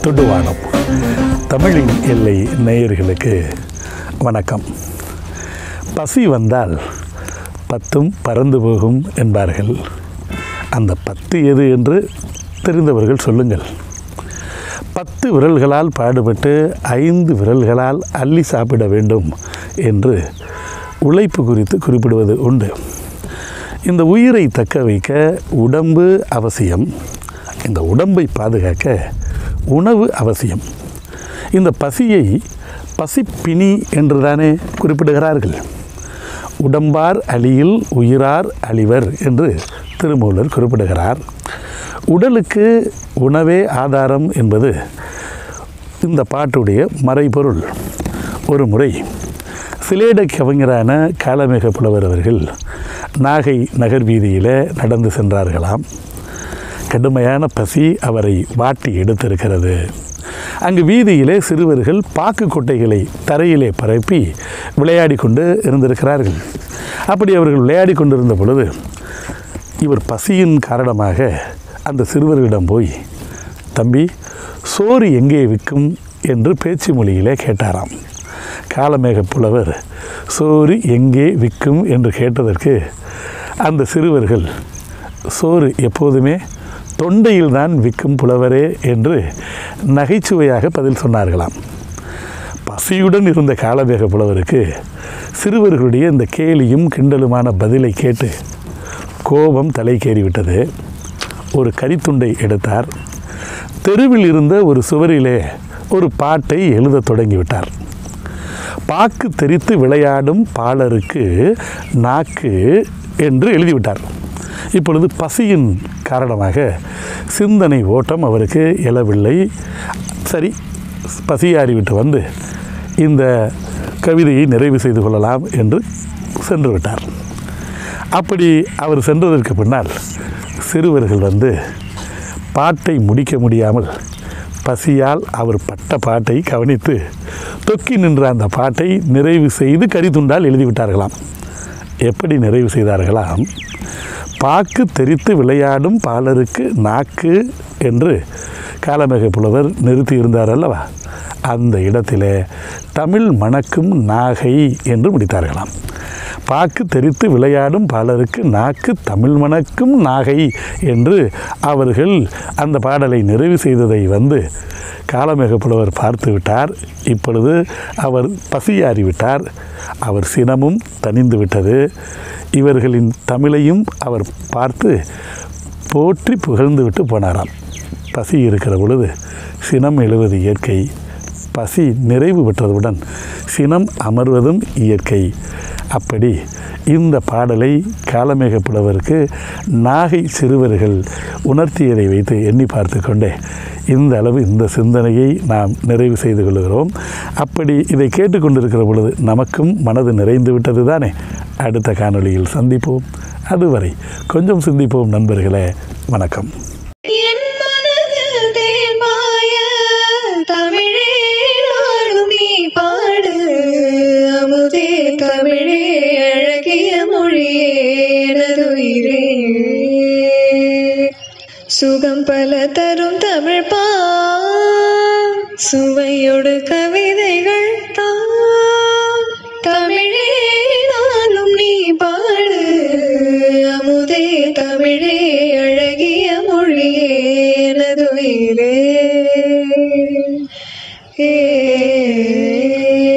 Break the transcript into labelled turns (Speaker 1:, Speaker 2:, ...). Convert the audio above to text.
Speaker 1: தொடுவானம் தமிழின் எல்லை நேயர்களுக்கு வணக்கம் பசி வந்தால் பத்தும் பறந்து போகும் என்பார்கள் அந்த பத்து எது என்று தெரிந்தவர்கள் சொல்லுங்கள் பத்து விரல்களால் பாடுபட்டு ஐந்து விரல்களால் அள்ளி சாப்பிட வேண்டும் என்று உழைப்பு குறித்து குறிப்பிடுவது உண்டு இந்த உயிரை தக்க வைக்க உடம்பு அவசியம் இந்த உடம்பை பாதுகாக்க உணவு அவசியம் இந்த பசியை பசிப்பினி என்றுதானே குறிப்பிடுகிறார்கள் உடம்பார் அழியில் உயிரார் அழிவர் என்று திருமூலர் குறிப்பிடுகிறார் உடலுக்கு உணவே ஆதாரம் என்பது இந்த பாட்டுடைய மறைபொருள் ஒரு முறை சிலேட கவிஞரான காலமேக புலவர் அவர்கள் நாகை நகர் வீதியில் நடந்து சென்றார்களாம் கடுமையான பசி அவரை வாட்டி எடுத்திருக்கிறது அங்கு வீதியிலே சிறுவர்கள் பாக்கு கொட்டைகளை தரையிலே பரப்பி விளையாடி கொண்டு இருந்திருக்கிறார்கள் அப்படி அவர்கள் விளையாடி கொண்டிருந்த பொழுது இவர் பசியின் காரணமாக அந்த சிறுவர்களிடம் போய் தம்பி சோறு எங்கே விற்கும் என்று பேச்சு மொழியிலே கேட்டாராம் காலமேக புலவர் சோறு எங்கே விற்கும் என்று கேட்டதற்கு அந்த சிறுவர்கள் சோறு எப்போதுமே தொண்டையில் தான் விற்கும் புலவரே என்று நகைச்சுவையாக பதில் சொன்னார்களாம் பசியுடன் இருந்த காலவேக புலவருக்கு சிறுவர்களுடைய இந்த கேலியும் கிண்டலுமான பதிலை கேட்டு கோபம் தலைக்கேறிவிட்டது ஒரு கரித்துண்டை எடுத்தார் தெருவில் இருந்த ஒரு சுவரிலே ஒரு பாட்டை எழுதத் தொடங்கிவிட்டார் பாக்கு தெரித்து விளையாடும் பாலருக்கு நாக்கு என்று எழுதிவிட்டார் இப்பொழுது பசியின் காரணமாக சிந்தனை ஓட்டம் அவருக்கு எழவில்லை சரி பசியாறிவிட்டு வந்து இந்த கவிதையை நிறைவு செய்து கொள்ளலாம் என்று சென்று விட்டார் அப்படி அவர் சென்றதற்கு பின்னால் சிறுவர்கள் வந்து பாட்டை முடிக்க முடியாமல் பசியால் அவர் பட்ட பாட்டை கவனித்து தொக்கி நின்ற அந்த பாட்டை நிறைவு செய்து கரித்துண்டால் எழுதிவிட்டார்களாம் எப்படி நிறைவு செய்தார்களாம் பாக்கு தெரித்து விளையாடும் பாலருக்கு நாக்கு என்று காலமேக புலவர் நிறுத்தி இருந்தார் அல்லவா அந்த இடத்திலே தமிழ் மணக்கும் நாகை என்று முடித்தார்களாம் பாக்கு தெரித்து விளையாடும் பலருக்கு நாக்கு தமிழ் மணக்கும் நாகை என்று அவர்கள் அந்த பாடலை நிறைவு செய்ததை வந்து காலமேக புலவர் பார்த்து விட்டார் இப்பொழுது அவர் பசியாறிவிட்டார் அவர் சினமும் தணிந்து விட்டது இவர்களின் தமிழையும் அவர் பார்த்து போற்றி புகழ்ந்து விட்டு போனாராம் பசி இருக்கிற பொழுது சினம் எழுவது இயற்கை பசி நிறைவு பெற்றதுடன் சினம் அமர்வதும் இயற்கை அப்படி இந்த பாடலை காலமேக புலவருக்கு நாகை சிறுவர்கள் உணர்த்தியதை வைத்து எண்ணி பார்த்து கொண்டே இந்த அளவு இந்த சிந்தனையை நாம் நிறைவு செய்து கொள்கிறோம் அப்படி இதை கேட்டுக்கொண்டிருக்கிற பொழுது நமக்கும் மனது நிறைந்து விட்டது தானே அடுத்த காணொளியில் சந்திப்போம் அதுவரை கொஞ்சம் சிந்திப்போம் நண்பர்களே வணக்கம்
Speaker 2: என் மனதில் தேன்மாய தமிழே நாளும் நீ பாடு அமுதே தமிழே அழகிய மொழியே எனதுயிரே சுகம் பல தரும் தமிழ் பா சுவையோடு கவிதைகள் தான் தமிழே நாளும் நீ பாடு அமுதே தமிழே அழகிய மொழியே எனதுயிரே ஏ